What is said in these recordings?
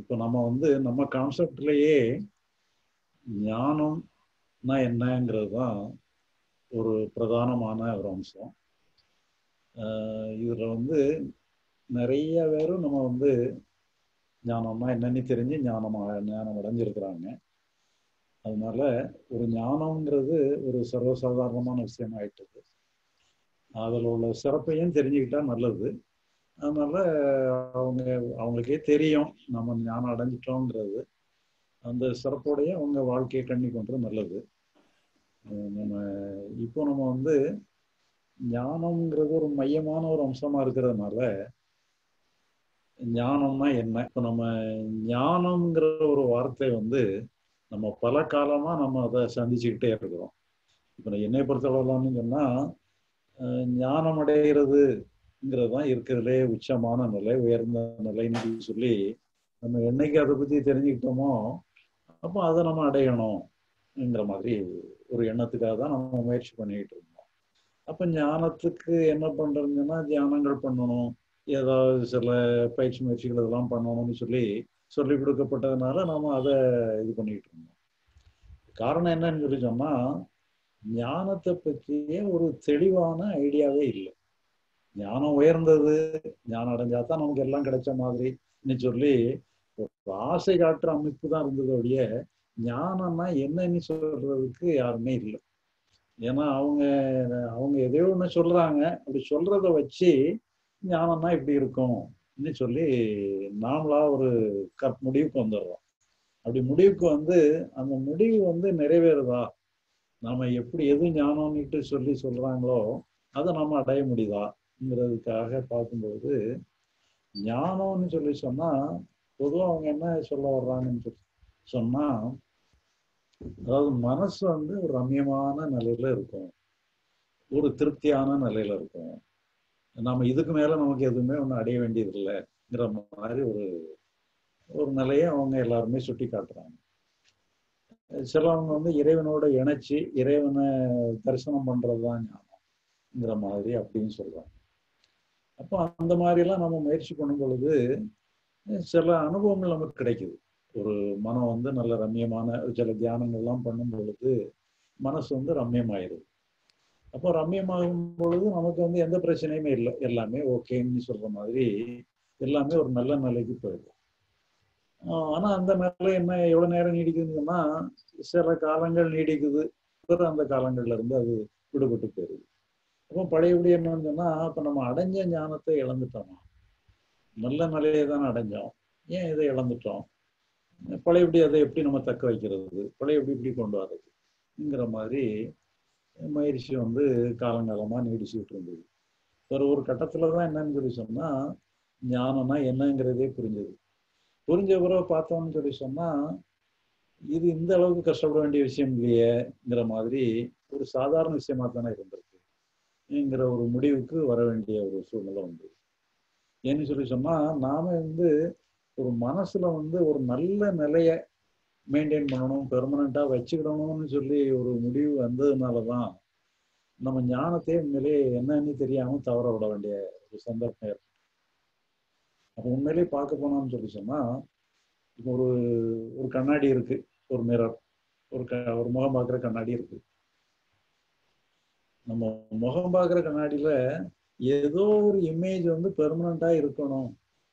இப்போ நம்ம வந்து நம்ம கான்செப்ட்லயே ஞானம்னா என்னங்கிறது தான் ஒரு பிரதானமான ஒரு அம்சம் ஆஹ் இதுல வந்து நிறைய பேரும் நம்ம வந்து ஞானம்னா என்னன்னு தெரிஞ்சு ஞானமா ஞானம் அடைஞ்சிருக்கிறாங்க அதனால ஒரு ஞானம்ங்கிறது ஒரு சர்வசாதாரணமான விஷயம் ஆயிட்டது அதில் உள்ள சிறப்பையும் தெரிஞ்சுக்கிட்டா நல்லது அதனால அவங்க அவங்களுக்கே தெரியும் நம்ம ஞானம் அடைஞ்சிட்டோங்கிறது அந்த சிறப்போடைய அவங்க வாழ்க்கையை கண்ணி கொண்டு நல்லது அஹ் நம்ம இப்போ நம்ம வந்து ஞானம்ங்கிறது ஒரு மையமான ஒரு அம்சமா இருக்கிறதுனால ஞானம்னா என்ன இப்போ நம்ம ஞானம்ங்கிற ஒரு வார்த்தை வந்து நம்ம பல காலமா நம்ம அதை சந்திச்சுக்கிட்டே இருக்கிறோம் இப்போ நான் என்னை பொறுத்தளவுலான்னு சொன்னா அஹ் ஞானம் அடைகிறதுங்கிறது தான் இருக்கிறதுலே உச்சமான நிலை உயர்ந்த நிலைன்னு சொல்லி நம்ம என்னைக்கு அதை பத்தி தெரிஞ்சுக்கிட்டோமோ அப்போ அதை நம்ம அடையணும்ங்கிற மாதிரி ஒரு எண்ணத்துக்காக தான் நம்ம முயற்சி பண்ணிக்கிட்டு இருந்தோம் அப்போ ஞானத்துக்கு என்ன பண்றதுன்னா தியானங்கள் பண்ணணும் ஏதாவது சில பயிற்சி முயற்சிகள் இதெல்லாம் பண்ணணும்னு சொல்லி சொல்லி கொடுக்கப்பட்டதுனால நாம அதை இது பண்ணிக்கிட்டு இருந்தோம் காரணம் என்னன்னு சொல்லி சொன்னா ஞானத்தை பற்றிய ஒரு தெளிவான ஐடியாவே இல்லை ஞானம் உயர்ந்தது ஞானம் அடைஞ்சா தான் நமக்கு எல்லாம் கிடைச்ச மாதிரின்னு சொல்லி ஒரு ஆசை காட்டுற அமைப்பு தான் இருந்தது ஒழிய ஞானம்னா என்னன்னு சொல்றதுக்கு யாருமே இல்லை ஏன்னா அவங்க அவங்க எதையோ ஒண்ணு சொல்றாங்க அப்படி சொல்றத வச்சு ஞானம்னா இப்படி இருக்கும்னு சொல்லி நாமளா ஒரு கப் முடிவுக்கு வந்துடுறோம் அப்படி முடிவுக்கு வந்து அந்த முடிவு வந்து நிறைவேறுதா நாம எப்படி எது ஞானம்னுட்டு சொல்லி சொல்றாங்களோ அதை நாம அடைய முடியுதாங்கிறதுக்காக பார்க்கும்போது ஞானம்னு சொல்லி சொன்னா பொதுவாக அவங்க என்ன சொல்ல வர்றாங்கன்னு சொல்லி சொன்னா அதாவது மனசு வந்து ஒரு ரம்யமான நிலையில இருக்கும் ஒரு திருப்தியான நிலையில இருக்கும் நாம இதுக்கு மேல நமக்கு எதுவுமே ஒன்றும் அடைய வேண்டியது இல்லைங்கிற மாதிரி ஒரு ஒரு நிலையை அவங்க எல்லாருமே சுட்டி காட்டுறாங்க சிலவங்க வந்து இறைவனோட இணைச்சு இறைவனை தரிசனம் பண்றதுதான் ஞானம்ங்கிற மாதிரி அப்படின்னு சொல்றாங்க அப்போ அந்த மாதிரி எல்லாம் நம்ம முயற்சி பண்ணும் பொழுது சில அனுபவங்கள் நமக்கு கிடைக்குது ஒரு மனம் வந்து நல்ல ரம்யமான சில தியானங்கள்லாம் பண்ணும் பொழுது மனசு வந்து ரம்யமாயிருது அப்போ ரம்யமாகும் பொழுது நமக்கு வந்து எந்த பிரச்சனையுமே இல்லை எல்லாமே ஓகேன்னு சொல்ற மாதிரி எல்லாமே ஒரு நல்ல நிலைக்கு போயிடும் ஆனா அந்த நிலை என்ன எவ்வளவு நேரம் நீடிக்குதுன்னு சொன்னா சில காலங்கள் நீடிக்குது பிறகு அந்த காலங்கள்ல இருந்து அது விடுபட்டு போயிருது அப்போ பழையபடி என்னன்னு சொன்னா அப்ப நம்ம அடைஞ்ச ஞானத்தை இழந்துட்டோமா நல்ல நிலையை தானே அடைஞ்சோம் ஏன் இதை இழந்துட்டோம் பழையபடி அதை எப்படி நம்ம தக்க வைக்கிறது பழையபடி இப்படி கொண்டு வர்றதுங்கிற மாதிரி முயற்சி வந்து காலங்காலமா நீடிச்சுட்டு இருந்தது ஒரு ஒரு கட்டத்துல தான் என்னன்னு சொல்லி சொன்னா ஞானம்னா என்னங்கிறதே புரிஞ்சது புரிஞ்ச பிறகு பார்த்தோம்னு சொல்லி சொன்னா இது இந்த அளவுக்கு கஷ்டப்பட வேண்டிய விஷயம் இல்லையேங்கிற மாதிரி ஒரு சாதாரண விஷயமா தானே இருந்திருக்குங்கிற ஒரு முடிவுக்கு வர வேண்டிய ஒரு சூழ்நிலை உண்டு ஏன்னு சொல்லி சொன்னா நாம வந்து ஒரு மனசுல வந்து ஒரு நல்ல நிலைய மெயின்டைன் பண்ணணும் பெர்மனண்டா வச்சுக்கிடணும்னு சொல்லி ஒரு முடிவு வந்ததுனாலதான் நம்ம ஞானத்தையே உண்மையிலேயே என்னன்னு தெரியாம தவற விட வேண்டிய ஒரு சந்தர்ப்பம் ஏற்படும் அப்போ உண்மையிலேயே பார்க்க போனோம்னு சொல்லி சொன்னா இப்போ ஒரு ஒரு கண்ணாடி இருக்கு ஒரு மிரர் ஒரு க ஒரு முகம் பார்க்குற கண்ணாடி இருக்கு நம்ம முகம் பார்க்குற கண்ணாடியில ஏதோ ஒரு இமேஜ் வந்து பெர்மனண்டா இருக்கணும்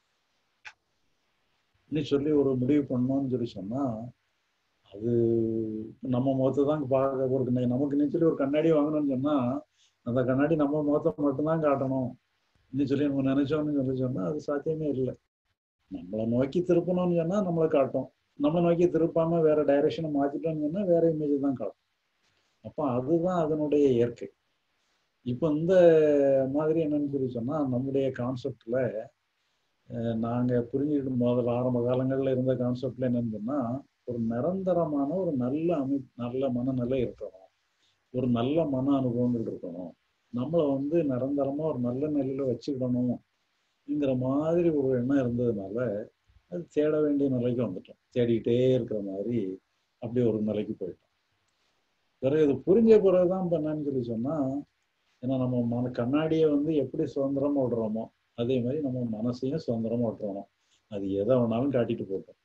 சொல்லி ஒரு முடிவு பண்ணோம்னு சொல்லி சொன்னா அது நம்ம முகத்தை தான் பார்க்க ஒரு நமக்கு நிச்சயம் ஒரு கண்ணாடி வாங்கணும்னு சொன்னா அந்த கண்ணாடி நம்ம முகத்தை மட்டும்தான் காட்டணும் இன்னும் சொல்லி நம்ம நினைச்சோம்னு சொல்லி சொன்னா அது சாத்தியமே இல்லை நம்மளை நோக்கி திருப்பணும்னு சொன்னா நம்மளை காட்டும் நம்மளை நோக்கி திருப்பாம வேற டைரக்ஷனை மாத்திட்டோம்னு சொன்னா வேற இமேஜ் தான் காட்டும் அப்ப அதுதான் அதனுடைய இயற்கை இப்போ இந்த மாதிரி என்னன்னு சொல்லி சொன்னா நம்முடைய கான்செப்ட்ல நாங்க புரிஞ்சுக்கிட்டு முதல்ல ஆரம்ப காலங்கள்ல இருந்த கான்செப்ட்ல என்னன்னு சொன்னா ஒரு நிரந்தரமான ஒரு நல்ல அமை நல்ல மனநிலை இருக்கணும் ஒரு நல்ல மன அனுபவங்கள் இருக்கணும் நம்மளை வந்து நிரந்தரமா ஒரு நல்ல நிலையில வச்சுக்கிடணும்ங்கிற மாதிரி ஒரு எண்ணம் இருந்ததுனால அது தேட வேண்டிய நிலைக்கு வந்துட்டோம் தேடிக்கிட்டே இருக்கிற மாதிரி அப்படி ஒரு நிலைக்கு போயிட்டோம் பிறகு இது புரிஞ்ச பிறகுதான் இப்போ என்னன்னு சொல்லி சொன்னா ஏன்னா நம்ம மன கண்ணாடியை வந்து எப்படி சுதந்திரமா விடுறோமோ அதே மாதிரி நம்ம மனசையும் சுதந்திரமா விட்டுறணும் அது எதை வேணாலும் காட்டிட்டு போட்டோம்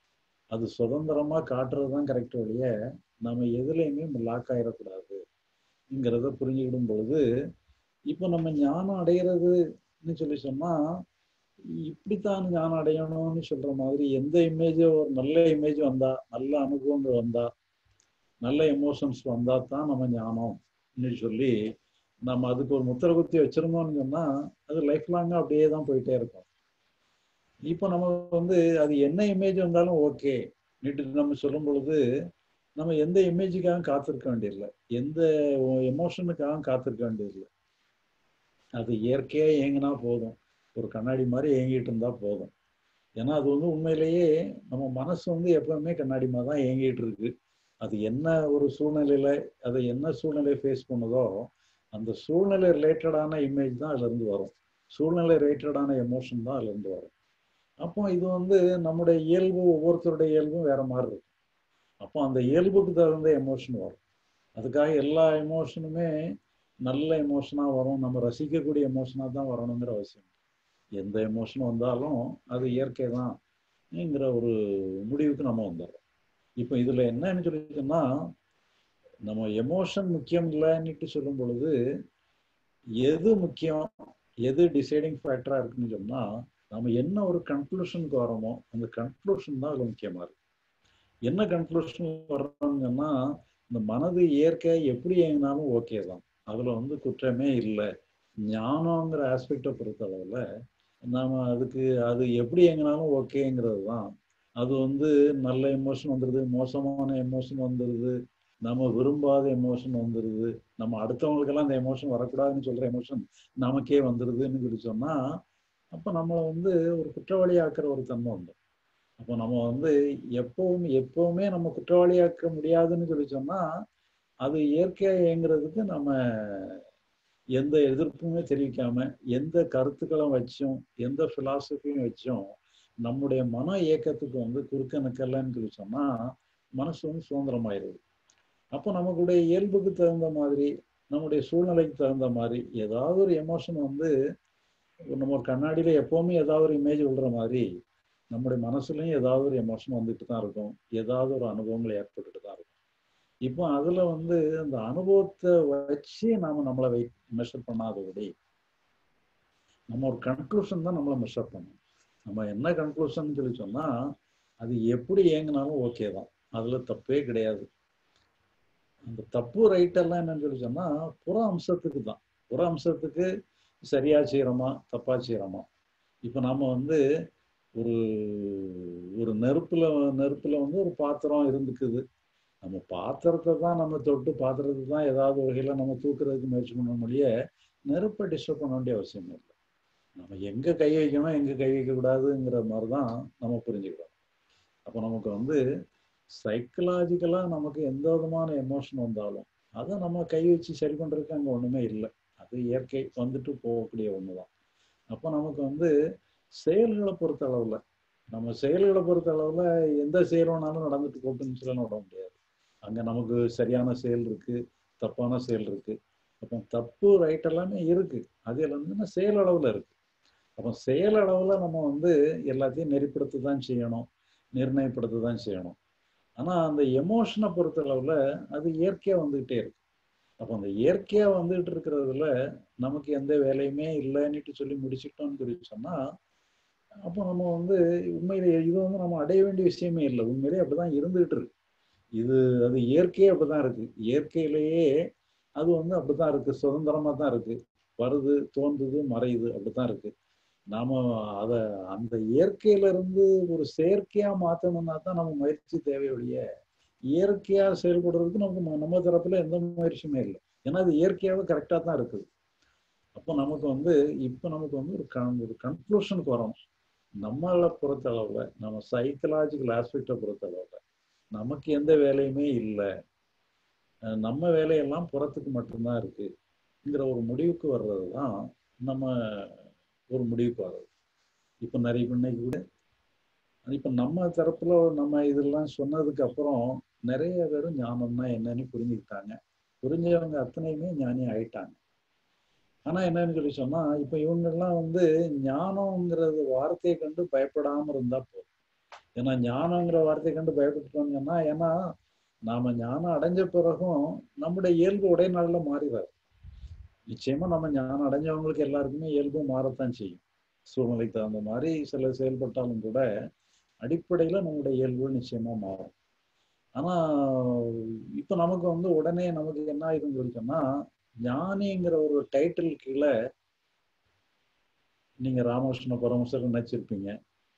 அது சுதந்திரமா காட்டுறது தான் கரெக்ட் ஒழிய நம்ம எதுலையுமே லாக் ஆயிடக்கூடாதுங்கிறத புரிஞ்சுக்கிடும் பொழுது இப்போ நம்ம ஞானம் அடைகிறதுன்னு சொல்லி சொன்னா இப்படித்தான் ஞானம் அடையணும்னு சொல்ற மாதிரி எந்த இமேஜ் ஒரு நல்ல இமேஜ் வந்தா நல்ல அனுபவங்கள் வந்தா நல்ல எமோஷன்ஸ் வந்தா தான் நம்ம ஞானம்னு சொல்லி நம்ம அதுக்கு ஒரு முத்திர குத்தி வச்சிருந்தோம்னு சொன்னா அது லைஃப் லாங்கா அப்படியே தான் போயிட்டே இருக்கும் இப்போ நம்ம வந்து அது என்ன இமேஜ் வந்தாலும் ஓகே நீட்டு நம்ம சொல்லும் பொழுது நம்ம எந்த இமேஜுக்காக காத்திருக்க வேண்டியதில்லை எந்த எமோஷனுக்காக காத்திருக்க வேண்டியதில்லை அது இயற்கையா இயங்கினா போதும் ஒரு கண்ணாடி மாதிரி இயங்கிட்டு இருந்தா போதும் ஏன்னா அது வந்து உண்மையிலேயே நம்ம மனசு வந்து எப்பவுமே கண்ணாடி மாதிரி தான் இயங்கிட்டு இருக்கு அது என்ன ஒரு சூழ்நிலையில அதை என்ன சூழ்நிலையை ஃபேஸ் பண்ணுதோ அந்த சூழ்நிலை ரிலேட்டடான இமேஜ் தான் அதுல இருந்து வரும் சூழ்நிலை ரிலேட்டடான எமோஷன் தான் அதுல இருந்து வரும் அப்போ இது வந்து நம்முடைய இயல்பு ஒவ்வொருத்தருடைய இயல்பும் வேற மாதிரி இருக்கும் அப்போ அந்த இயல்புக்கு தகுந்த எமோஷன் வரும் அதுக்காக எல்லா எமோஷனுமே நல்ல எமோஷனா வரும் நம்ம ரசிக்கக்கூடிய எமோஷனா தான் வரணுங்கிற அவசியம் எந்த எமோஷன் வந்தாலும் அது இயற்கை தான்ங்கிற ஒரு முடிவுக்கு நம்ம வந்துடுறோம் இப்போ இதுல என்னன்னு சொல்லிட்டோம்னா நம்ம எமோஷன் முக்கியம் இல்லைன்னுட்டு சொல்லும் பொழுது எது முக்கியம் எது டிசைடிங் ஃபேக்டரா இருக்குன்னு சொன்னா நம்ம என்ன ஒரு கன்க்ளூஷனுக்கு வரோமோ அந்த கன்க்ளூஷன் தான் அதுல முக்கியமா இருக்கு என்ன கன்க்ளூஷன் வர்றோம்னு சொன்னா இந்த மனது இயற்கை எப்படி இயங்கினாலும் ஓகே தான் அதுல வந்து குற்றமே இல்லை ஞானங்கிற ஆஸ்பெக்டை பொறுத்த அளவுல நாம அதுக்கு அது எப்படி இயங்கினாலும் ஓகேங்கிறது தான் அது வந்து நல்ல எமோஷன் வந்துடுது மோசமான எமோஷன் வந்துடுது நம்ம விரும்பாத எமோஷன் வந்துடுது நம்ம அடுத்தவங்களுக்கெல்லாம் அந்த எமோஷன் வரக்கூடாதுன்னு சொல்ற எமோஷன் நமக்கே வந்துடுதுன்னு சொல்லி சொன்னா அப்போ நம்ம வந்து ஒரு குற்றவாளியாக்குற ஒரு தன்மை உண்டு அப்போ நம்ம வந்து எப்பவும் எப்பவுமே நம்ம குற்றவாளியாக்க முடியாதுன்னு சொல்லி சொன்னா அது இயற்கையா இயங்குறதுக்கு நம்ம எந்த எதிர்ப்புமே தெரிவிக்காம எந்த கருத்துக்களும் வச்சும் எந்த பிலாசபியும் வச்சும் நம்முடைய மன இயக்கத்துக்கு வந்து குறுக்க நிக்கலன்னு சொல்லி சொன்னா மனசு வந்து சுதந்திரமாயிருது அப்போ நமக்குடைய இயல்புக்கு தகுந்த மாதிரி நம்முடைய சூழ்நிலைக்கு தகுந்த மாதிரி ஏதாவது ஒரு எமோஷன் வந்து நம்ம ஒரு கண்ணாடியில எப்பவுமே ஏதாவது ஒரு இமேஜ் விழுற மாதிரி நம்முடைய மனசுலயும் ஏதாவது ஒரு எமோஷன் வந்துட்டு தான் இருக்கும் ஏதாவது ஒரு அனுபவங்கள் ஏற்பட்டுட்டு தான் இருக்கும் இப்போ அதுல வந்து அந்த அனுபவத்தை வச்சு நாம நம்மளை வை மெஷர் பண்ணாதபடி நம்ம ஒரு கன்க்ளூஷன் தான் நம்மளை மெஷர் பண்ணணும் நம்ம என்ன கன்க்ளூஷன் சொல்லி சொன்னா அது எப்படி இயங்கினாலும் ஓகே தான் அதுல தப்பே கிடையாது அந்த தப்பு ரைட் எல்லாம் என்னன்னு சொல்லி சொன்னா புற அம்சத்துக்கு தான் புற அம்சத்துக்கு சரியா செய்யறோமா தப்பா செய்யறோமா இப்ப நாம வந்து ஒரு ஒரு நெருப்புல நெருப்புல வந்து ஒரு பாத்திரம் இருந்துக்குது நம்ம பாத்திரத்தை தான் நம்ம தொட்டு பாத்திரத்தை தான் ஏதாவது வகையில நம்ம தூக்குறதுக்கு முயற்சி பண்ண முடிய நெருப்பை டிஸ்டர்ப் பண்ண வேண்டிய அவசியம் இல்லை நம்ம எங்க கை வைக்கணும் எங்க கை வைக்க கூடாதுங்கிற மாதிரிதான் நம்ம புரிஞ்சுக்கிறோம் அப்போ நமக்கு வந்து சைக்கலாஜிக்கலா நமக்கு எந்த விதமான எமோஷன் வந்தாலும் அதை நம்ம கை வச்சு சரி பண்றதுக்கு அங்க ஒண்ணுமே இல்லை அது இயற்கை வந்துட்டு போகக்கூடிய ஒண்ணுதான் அப்போ நமக்கு வந்து செயல்களை பொறுத்த அளவுல நம்ம செயல்களை பொறுத்த அளவுல எந்த செயல் வேணாலும் நடந்துட்டு போட்டுன்னு சொல்ல விட முடியாது அங்க நமக்கு சரியான செயல் இருக்கு தப்பான செயல் இருக்கு அப்போ தப்பு ரைட் எல்லாமே இருக்கு அது எல்லாமே செயல் அளவுல இருக்கு அப்போ செயல் அளவுல நம்ம வந்து எல்லாத்தையும் நெறிப்படுத்த தான் செய்யணும் நிர்ணயப்படுத்த தான் செய்யணும் ஆனா அந்த எமோஷனை பொறுத்த அளவுல அது இயற்கையா வந்துகிட்டே இருக்கு அப்போ அந்த இயற்கையா வந்துகிட்டு இருக்கிறதுல நமக்கு எந்த வேலையுமே இல்லைன்னுட்டு சொல்லி முடிச்சுட்டோம்னு சொல்லி சொன்னா அப்போ நம்ம வந்து உண்மையிலே இது வந்து நம்ம அடைய வேண்டிய விஷயமே இல்லை உண்மையிலே அப்படிதான் இருந்துகிட்டு இருக்கு இது அது இயற்கையே அப்படிதான் இருக்கு இயற்கையிலேயே அது வந்து அப்படித்தான் இருக்கு சுதந்திரமா தான் இருக்கு வருது தோன்றுது மறையுது அப்படித்தான் இருக்கு நாம அத அந்த இயற்கையில இருந்து ஒரு செயற்கையா மாத்தணும்னா தான் நம்ம முயற்சி தேவையுடைய இயற்கையா செயல்படுறதுக்கு நமக்கு நம்ம தரப்புல எந்த முயற்சியுமே இல்லை ஏன்னா அது இயற்கையாவே கரெக்டா தான் இருக்குது அப்போ நமக்கு வந்து இப்போ நமக்கு வந்து ஒரு கன் ஒரு கன்க்ளூஷனுக்கு வரணும் நம்மளை பொறுத்த அளவுல நம்ம சைக்கலாஜிக்கல் ஆஸ்பெக்டை பொறுத்த அளவுல நமக்கு எந்த வேலையுமே இல்லை நம்ம வேலையெல்லாம் புறத்துக்கு மட்டும்தான் இருக்குங்கிற ஒரு முடிவுக்கு வர்றது தான் நம்ம ஒரு முடிவுக்கு வர்றது இப்போ நிறைய இன்னைக்கு கூட இப்போ நம்ம தரப்புல நம்ம இதெல்லாம் சொன்னதுக்கு அப்புறம் நிறைய பேர் ஞானம்னா என்னன்னு புரிஞ்சுக்கிட்டாங்க புரிஞ்சவங்க அத்தனையுமே ஞானி ஆயிட்டாங்க ஆனா என்னன்னு சொல்லி சொன்னா இப்ப இவங்கெல்லாம் வந்து ஞானம்ங்கிறது வார்த்தையை கண்டு பயப்படாம இருந்தா போதும் ஏன்னா ஞானங்கிற வார்த்தையை கண்டு பயப்பட்டுட்டோம்னா ஏன்னா நாம ஞானம் அடைஞ்ச பிறகும் நம்முடைய இயல்பு ஒரே நாள்ல மாறிடாது நிச்சயமா நம்ம ஞானம் அடைஞ்சவங்களுக்கு எல்லாருக்குமே இயல்பு மாறத்தான் செய்யும் சூழ்நிலைக்கு தகுந்த மாதிரி சில செயல்பட்டாலும் கூட அடிப்படையில நம்முடைய இயல்பு நிச்சயமா மாறும் ஆனா இப்ப நமக்கு வந்து உடனே நமக்கு என்ன ஆயிருன்னு சொல்லி சொன்னா ஞானிங்கிற ஒரு டைட்டில் கீழே நீங்க ராமகிருஷ்ண பரமசர் நினைச்சிருப்பீங்க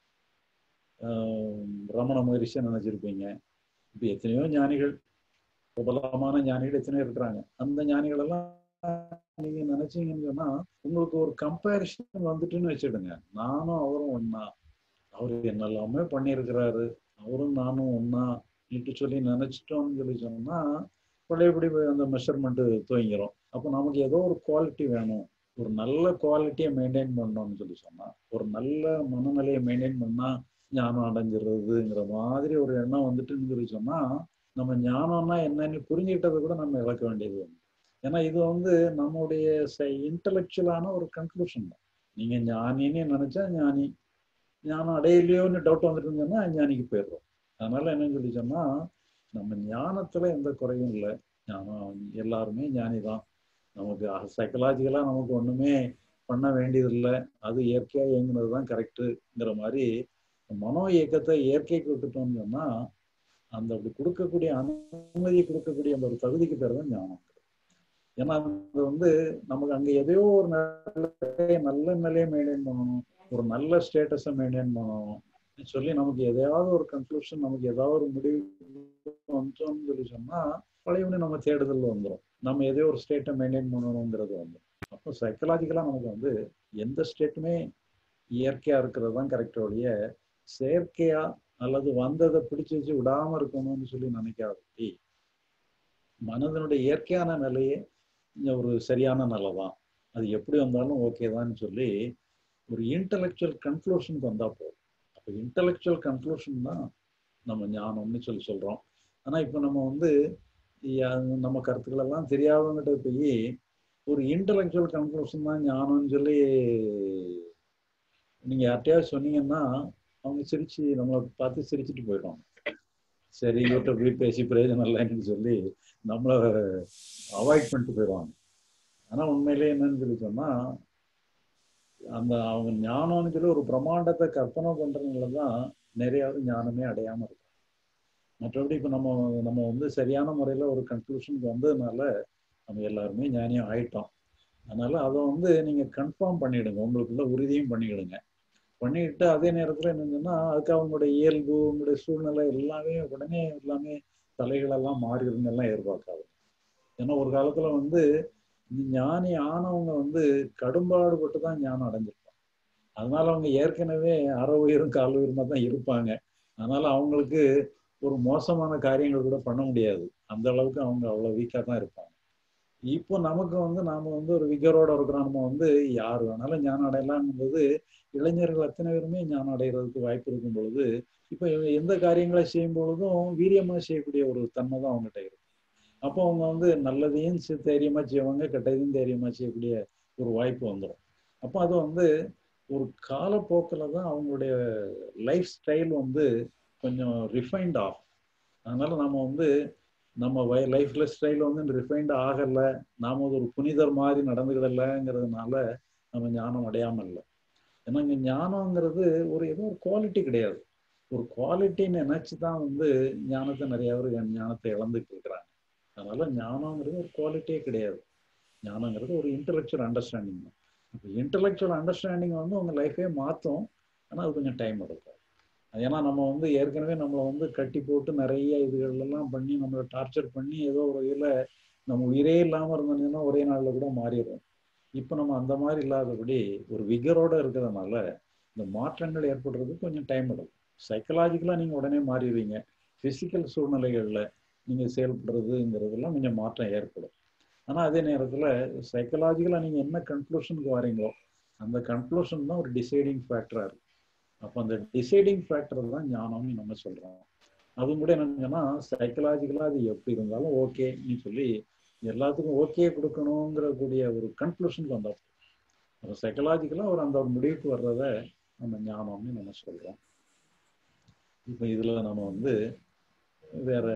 ரமண மகரிஷியை நினைச்சிருப்பீங்க இப்ப எத்தனையோ ஞானிகள் பிரபலமான ஞானிகள் எத்தனையோ இருக்கிறாங்க அந்த ஞானிகள் எல்லாம் நீங்க நினைச்சீங்கன்னு சொன்னா உங்களுக்கு ஒரு கம்பேரிஷன் வந்துட்டுன்னு வச்சிடுங்க நானும் அவரும் ஒன்னா அவரு என்னெல்லாமே பண்ணியிருக்கிறாரு அவரும் நானும் ஒன்னா இட்டு சொல்லி நினைச்சிட்டோம்னு சொல்லி சொன்னா பழையபடி அந்த மெஷர்மெண்ட் துவங்கிரும் அப்போ நமக்கு ஏதோ ஒரு குவாலிட்டி வேணும் ஒரு நல்ல குவாலிட்டியை மெயின்டைன் பண்ணணும்னு சொல்லி சொன்னா ஒரு நல்ல மனநிலையை மெயின்டைன் பண்ணா ஞானம் அடைஞ்சிடுறதுங்கிற மாதிரி ஒரு எண்ணம் வந்துட்டுன்னு சொல்லி சொன்னா நம்ம ஞானம்னா என்னன்னு புரிஞ்சுக்கிட்டதை கூட நம்ம இழக்க வேண்டியது ஒன்று ஏன்னா இது வந்து நம்முடைய இன்டலெக்சுவலான ஒரு கன்க்ளூஷன் தான் நீங்க ஞானின்னு நினைச்சா ஞானி ஞானம் அடையலையோன்னு டவுட் வந்துட்டு சொன்னா ஞானிக்கு போயிடுறோம் அதனால என்னன்னு சொல்லி சொன்னா நம்ம ஞானத்துல எந்த குறையும் இல்லை ஞானம் எல்லாருமே ஞானி தான் நமக்கு சைக்கலாஜிக்கலா நமக்கு ஒண்ணுமே பண்ண வேண்டியதில்லை அது இயற்கையா இயங்குனது தான் கரெக்டுங்கிற மாதிரி மனோ இயக்கத்தை இயற்கைக்கு விட்டுட்டோம்னு சொன்னா அந்த அப்படி கொடுக்கக்கூடிய அனுமதி கொடுக்கக்கூடிய அந்த ஒரு தகுதிக்கு பேர் தான் ஞானம் ஏன்னா அது வந்து நமக்கு அங்க எதையோ ஒரு நல்ல நல்ல நிலையை மெயின்டைன் பண்ணணும் ஒரு நல்ல ஸ்டேட்டஸை மெயின்டைன் பண்ணணும் சொல்லி நமக்கு எதையாவது ஒரு கன்க்ளூஷன் நமக்கு ஏதாவது ஒரு முடிவு வந்துட்டோம்னு சொல்லி சொன்னா பழையவனே நம்ம தேடுதல் வந்துடும் நம்ம எதோ ஒரு ஸ்டேட்டை மெயின்டைன் பண்ணணுங்கிறது வந்துடும் அப்போ சைக்கலாஜிக்கலா நமக்கு வந்து எந்த ஸ்டேட்டுமே இயற்கையா இருக்கிறது தான் கரெக்ட் ஒழிய செயற்கையா அல்லது வந்ததை பிடிச்சு வச்சு விடாம இருக்கணும்னு சொல்லி நினைக்காதபடி மனதனுடைய இயற்கையான நிலையே ஒரு சரியான நிலை தான் அது எப்படி வந்தாலும் ஓகே தான் சொல்லி ஒரு இன்டலெக்சுவல் கன்க்ளூஷனுக்கு வந்தா போதும் அப்போ இன்டலெக்சுவல் கன்க்ளூஷன் தான் நம்ம ஞானம்னு சொல்லி சொல்றோம் ஆனா இப்போ நம்ம வந்து நம்ம கருத்துக்கள் எல்லாம் தெரியாதவங்கிட்ட போய் ஒரு இன்டலெக்சுவல் கன்க்ளூஷன் தான் ஞானம்னு சொல்லி நீங்க யார்ட்டையாவது சொன்னீங்கன்னா அவங்க சிரிச்சு நம்மளை பார்த்து சிரிச்சுட்டு போயிடுவாங்க சரி இவர்கிட்ட போய் பேசி பிரயோஜனம் இல்லைன்னு சொல்லி நம்மளை அவாய்ட் பண்ணிட்டு போயிடுவாங்க ஆனா உண்மையிலே என்னன்னு சொல்லி சொன்னா அந்த அவங்க ஞானம்னு சொல்லி ஒரு பிரம்மாண்டத்தை கற்பனை பண்றதுனால தான் நிறையாவது ஞானமே அடையாம இருக்கும் மற்றபடி இப்போ நம்ம நம்ம வந்து சரியான முறையில ஒரு கன்க்ளூஷனுக்கு வந்ததுனால நம்ம எல்லாருமே ஞானியம் ஆயிட்டோம் அதனால அதை வந்து நீங்க கன்ஃபார்ம் பண்ணிடுங்க உங்களுக்குள்ள உறுதியும் பண்ணிக்கிடுங்க பண்ணிட்டு அதே நேரத்துல என்னங்கன்னா அதுக்கு அவங்களுடைய இயல்பு உங்களுடைய சூழ்நிலை எல்லாமே உடனே எல்லாமே தலைகளெல்லாம் மாறிடுங்க எல்லாம் எதிர்பார்க்காது ஏன்னா ஒரு காலத்துல வந்து ஞானி ஆனவங்க வந்து கடும்பாடுபட்டு தான் ஞானம் அடைஞ்சிருப்பாங்க அதனால அவங்க ஏற்கனவே அற உயிரும் கால் உயிரமா தான் இருப்பாங்க அதனால அவங்களுக்கு ஒரு மோசமான காரியங்கள் கூட பண்ண முடியாது அந்த அளவுக்கு அவங்க அவ்வளவு வீக்கா தான் இருப்பாங்க இப்போ நமக்கு வந்து நாம வந்து ஒரு விகரோட இருக்கிறோம் நம்ம வந்து யார் வேணாலும் ஞானம் அடையலாம்ங்கும்போது இளைஞர்கள் அத்தனை பேருமே ஞானம் அடைகிறதுக்கு வாய்ப்பு இருக்கும் பொழுது இப்போ எந்த காரியங்களை செய்யும் பொழுதும் வீரியமா செய்யக்கூடிய ஒரு தன்மை தான் அவங்ககிட்ட இருக்கும் அப்போ அவங்க வந்து நல்லதையும் தைரியமா செய்வாங்க கெட்டதையும் தைரியமா செய்யக்கூடிய ஒரு வாய்ப்பு வந்துடும் அப்போ அது வந்து ஒரு காலப்போக்கில் தான் அவங்களுடைய லைஃப் ஸ்டைல் வந்து கொஞ்சம் ரிஃபைன்ட் ஆகும் அதனால நம்ம வந்து நம்ம வய லைஃப்ல ஸ்டைல் வந்து ரிஃபைன்ட் ஆகலை நாம ஒரு புனிதர் மாதிரி நடந்துக்கிடலைங்கிறதுனால நம்ம ஞானம் அடையாமல் இல்லை ஏன்னா இங்கே ஞானங்கிறது ஒரு ஏதோ ஒரு குவாலிட்டி கிடையாது ஒரு குவாலிட்டின்னு நினைச்சு தான் வந்து ஞானத்தை நிறைய பேர் ஞானத்தை இழந்துட்டு இருக்கிறாங்க அதனால ஞானங்கிறது ஒரு குவாலிட்டியே கிடையாது ஞானங்கிறது ஒரு இன்டலெக்சுவல் அண்டர்ஸ்டாண்டிங் தான் இப்போ இன்டலெக்சுவல் அண்டர்ஸ்டாண்டிங் வந்து உங்க லைஃபே மாற்றும் ஆனால் அது கொஞ்சம் டைம் எடுக்கும் ஏன்னா நம்ம வந்து ஏற்கனவே நம்மளை வந்து கட்டி போட்டு நிறைய இதுகளெல்லாம் பண்ணி நம்மளை டார்ச்சர் பண்ணி ஏதோ ஒரு இதில் நம்ம உயிரே இல்லாமல் இருந்தோம்னா ஒரே நாளில் கூட மாறிடும் இப்போ நம்ம அந்த மாதிரி இல்லாதபடி ஒரு விகரோட இருக்கிறதுனால இந்த மாற்றங்கள் ஏற்படுறதுக்கு கொஞ்சம் டைம் எடுக்கும் சைக்கலாஜிக்கலாக நீங்கள் உடனே மாறிடுவீங்க ஃபிசிக்கல் சூழ்நிலைகளில் நீங்கள் செயல்படுறதுங்கிறதுலாம் கொஞ்சம் மாற்றம் ஏற்படும் ஆனால் அதே நேரத்தில் சைக்கலாஜிக்கலாக நீங்கள் என்ன கன்க்ளூஷனுக்கு வரீங்களோ அந்த கன்க்ளூஷன் தான் ஒரு டிசைடிங் ஃபேக்டராக இருக்கு அப்போ அந்த டிசைடிங் ஃபேக்டர் தான் ஞானம்னு நம்ம சொல்கிறோம் அதுவும் கூட என்னன்னா சைக்கலாஜிக்கலாக அது எப்படி இருந்தாலும் ஓகேன்னு சொல்லி எல்லாத்துக்கும் ஓகே கொடுக்கணுங்கிற கூடிய ஒரு கன்க்ளூஷனுக்கு வந்தோம் அப்போ சைக்கலாஜிக்கலாக ஒரு அந்த ஒரு முடிவுக்கு வர்றத நம்ம ஞானம்னு நம்ம சொல்கிறோம் இப்போ இதுல நம்ம வந்து வேற